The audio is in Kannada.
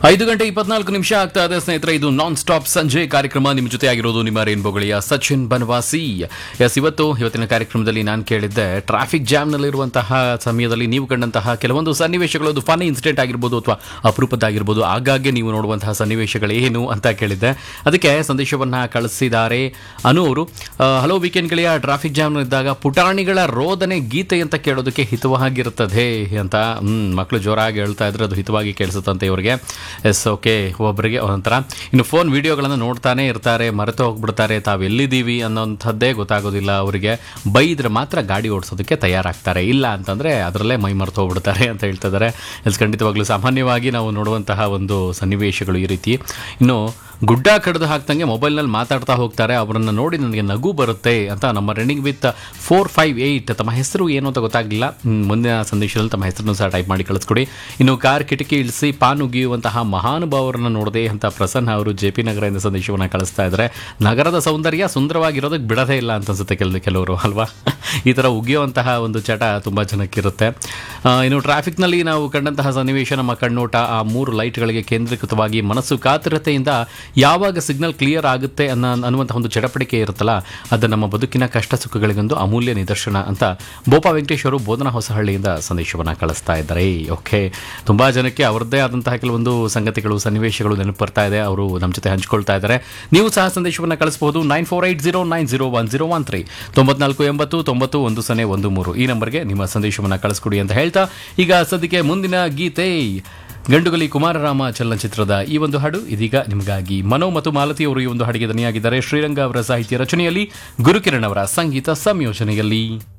ಐದು ಗಂಟೆ ಇಪ್ಪತ್ನಾಲ್ಕು ನಿಮಿಷ ಆಗ್ತಾ ಇದೆ ಸ್ನೇಹಿತರೆ ಇದು ನಾನ್ ಸ್ಟಾಪ್ ಸಂಜೆ ಕಾರ್ಯಕ್ರಮ ನಿಮ್ಮ ಜೊತೆ ಆಗಿರೋದು ನಿಮ್ಮ ರೇನ್ಬೋಗಳಿಯ ಸಚಿನ್ ಬನವಾಸಿ ಎಸ್ ಇವತ್ತು ಇವತ್ತಿನ ಕಾರ್ಯಕ್ರಮದಲ್ಲಿ ನಾನು ಕೇಳಿದ್ದೆ ಟ್ರಾಫಿಕ್ ಜಾಮ್ನಲ್ಲಿರುವಂತಹ ಸಮಯದಲ್ಲಿ ನೀವು ಕಂಡಂತಹ ಕೆಲವೊಂದು ಸನ್ನಿವೇಶಗಳು ಅದು ಫನ್ ಇನ್ಸಿಡೆಂಟ್ ಆಗಿರ್ಬೋದು ಅಥವಾ ಅಪರೂಪದ್ದಾಗಿರ್ಬೋದು ಆಗಾಗ್ಗೆ ನೀವು ನೋಡುವಂತಹ ಸನ್ನಿವೇಶಗಳು ಏನು ಅಂತ ಕೇಳಿದ್ದೆ ಅದಕ್ಕೆ ಸಂದೇಶವನ್ನ ಕಳಿಸಿದ್ದಾರೆ ಅನು ಅವರು ಹಲೋ ವೀಕೆಂಡ್ ಗೆಳೆಯ ಟ್ರಾಫಿಕ್ ಜಾಮ್ ಇದ್ದಾಗ ಪುಟಾಣಿಗಳ ರೋದನೆ ಗೀತೆ ಅಂತ ಕೇಳೋದಕ್ಕೆ ಹಿತವಾಗಿರುತ್ತದೆ ಅಂತ ಹ್ಮ್ ಮಕ್ಕಳು ಜೋರಾಗಿ ಹೇಳ್ತಾ ಇದ್ರೆ ಅದು ಹಿತವಾಗಿ ಕೇಳಿಸುತ್ತಂತೆ ಇವರಿಗೆ ಎಸ್ ಓಕೆ ಒಬ್ಬರಿಗೆ ಒಂಥರ ಇನ್ನು ಫೋನ್ ವಿಡಿಯೋಗಳನ್ನು ನೋಡ್ತಾನೆ ಇರ್ತಾರೆ ಮರೆತು ಹೋಗ್ಬಿಡ್ತಾರೆ ತಾವು ಎಲ್ಲಿದ್ದೀವಿ ಅನ್ನೋಂಥದ್ದೇ ಗೊತ್ತಾಗೋದಿಲ್ಲ ಅವರಿಗೆ ಬೈದ್ರೆ ಮಾತ್ರ ಗಾಡಿ ಓಡಿಸೋದಕ್ಕೆ ತಯಾರಾಗ್ತಾರೆ ಇಲ್ಲ ಅಂತಂದರೆ ಅದರಲ್ಲೇ ಮೈ ಮರೆತು ಹೋಗ್ಬಿಡ್ತಾರೆ ಅಂತ ಹೇಳ್ತಾ ಇದ್ದಾರೆ ಎಸ್ ಖಂಡಿತವಾಗ್ಲೂ ಸಾಮಾನ್ಯವಾಗಿ ನಾವು ನೋಡುವಂತಹ ಒಂದು ಸನ್ನಿವೇಶಗಳು ಈ ರೀತಿ ಇನ್ನು ಗುಡ್ಡ ಕಡ್ದು ಹಾಕ್ದಂಗೆ ಮೊಬೈಲ್ನಲ್ಲಿ ಮಾತಾಡ್ತಾ ಹೋಗ್ತಾರೆ ಅವರನ್ನು ನೋಡಿ ನನಗೆ ನಗು ಬರುತ್ತೆ ಅಂತ ನಮ್ಮ running with four five eight ತಮ್ಮ ಹೆಸರು ಏನು ಅಂತ ಗೊತ್ತಾಗಲಿಲ್ಲ ಹ್ಮ್, ಮುಂದಿನ ಸಂದೇಶದಲ್ಲಿ ತಮ್ಮ ಹೆಸರನ್ನು ಸಹ ಟೈಪ್ ಮಾಡಿ ಕಳಿಸ್ಕೊಡಿ ಇನ್ನು ಕಾರ್ ಕಿಟಕಿ ಇಳಿಸಿ ಪಾನ್ ಉಗಿಯುವಂತಹ ಮಹಾನುಭಾವರನ್ನು ನೋಡಿದೆ ಅಂತ ಪ್ರಸನ್ನ ಅವರು ಜೆ ಪಿ ನಗರದಿಂದ ಸಂದೇಶವನ್ನು ಕಳಿಸ್ತಾ ಇದ್ದಾರೆ ನಗರದ ಸೌಂದರ್ಯ ಸುಂದರವಾಗಿರೋದಕ್ಕೆ ಬಿಡದೇ ಇಲ್ಲ ಅಂತ ಅನ್ಸುತ್ತೆ ಕೆಲ ಕೆಲವರು ಅಲ್ವಾ ಈ ಥರ ಉಗಿಯುವಂತಹ ಒಂದು ಚಟ ತುಂಬ ಜನಕ್ಕಿರುತ್ತೆ ಆ, ಇನ್ನು ಟ್ರಾಫಿಕ್ನಲ್ಲಿ ನಾವು ಕಂಡಂತಹ ಸನ್ನಿವೇಶ ನಮ್ಮ ಕಣ್ಣೋಟ ಆ ಮೂರು ಲೈಟ್ಗಳಿಗೆ ಕೇಂದ್ರೀಕೃತವಾಗಿ ಮನಸ್ಸು ಕಾತುರತೆಯಿಂದ ಯಾವಾಗ ಸಿಗ್ನಲ್ ಕ್ಲಿಯರ್ ಆಗುತ್ತೆ ಅನ್ನೋ ಅನ್ನುವಂತಹ ಒಂದು ಚಡಪಡಿಕೆ ಇರುತ್ತಲ್ಲ ಅದು ನಮ್ಮ ಬದುಕಿನ ಕಷ್ಟ ಸುಖಗಳಿಗೊಂದು ಅಮೂಲ್ಯ ನಿದರ್ಶನ ಅಂತ ಬೋಪಾ ವೆಂಕಟೇಶ್ ಅವರು ಬೋಧನಾ ಹೊಸಹಳ್ಳಿಯಿಂದ ಸಂದೇಶವನ್ನು ಕಳಿಸ್ತಾ ಇದ್ದಾರೆ ಓಕೆ ತುಂಬ ಜನಕ್ಕೆ ಅವರದ್ದೇ ಆದಂತಹ ಕೆಲವೊಂದು ಸಂಗತಿಗಳು ಸನ್ನಿವೇಶಗಳು ನೆನಪು ಬರ್ತಾ ಇದೆ ಅವರು ನಮ್ಮ ಜೊತೆ ಹಂಚ್ಕೊಳ್ತಾ ಇದ್ದಾರೆ ನೀವು ಸಹ ಸಂದೇಶವನ್ನು ಕಳಿಸಬಹುದು nine four eight zero nine zero one zero one three ತೊಂಬತ್ನಾಲ್ಕು ಎಂಬತ್ತು ತೊಂಬತ್ತು ಒಂದು ಸೊನ್ನೆ ಒಂದು ಮೂರು ಈ ನಂಬರ್ಗೆ ನಿಮ್ಮ ಸಂದೇಶವನ್ನು ಕಳಿಸ್ಕೊಡಿ ಅಂತ ಹೇಳ್ತಾ ಈಗ ಸದ್ಯಕ್ಕೆ ಮುಂದಿನ ಗೀತೆ ಗಂಡುಗಲಿ ಕುಮಾರರಾಮ ಚಲನಚಿತ್ರದ ಈ ಒಂದು ಹಾಡು ಇದೀಗ ನಿಮಗಾಗಿ ಮನೋ ಮತ್ತು ಮಾಲತಿ ಅವರು ಈ ಒಂದು ಹಾಡಿಗೆ ದನಿಯಾಗಿದ್ದಾರೆ ಶ್ರೀರಂಗ ಅವರ ಸಾಹಿತ್ಯ ರಚನೆಯಲ್ಲಿ ಗುರುಕಿರಣ್ ಅವರ ಸಂಗೀತ ಸಂಯೋಜನೆಯಲ್ಲಿ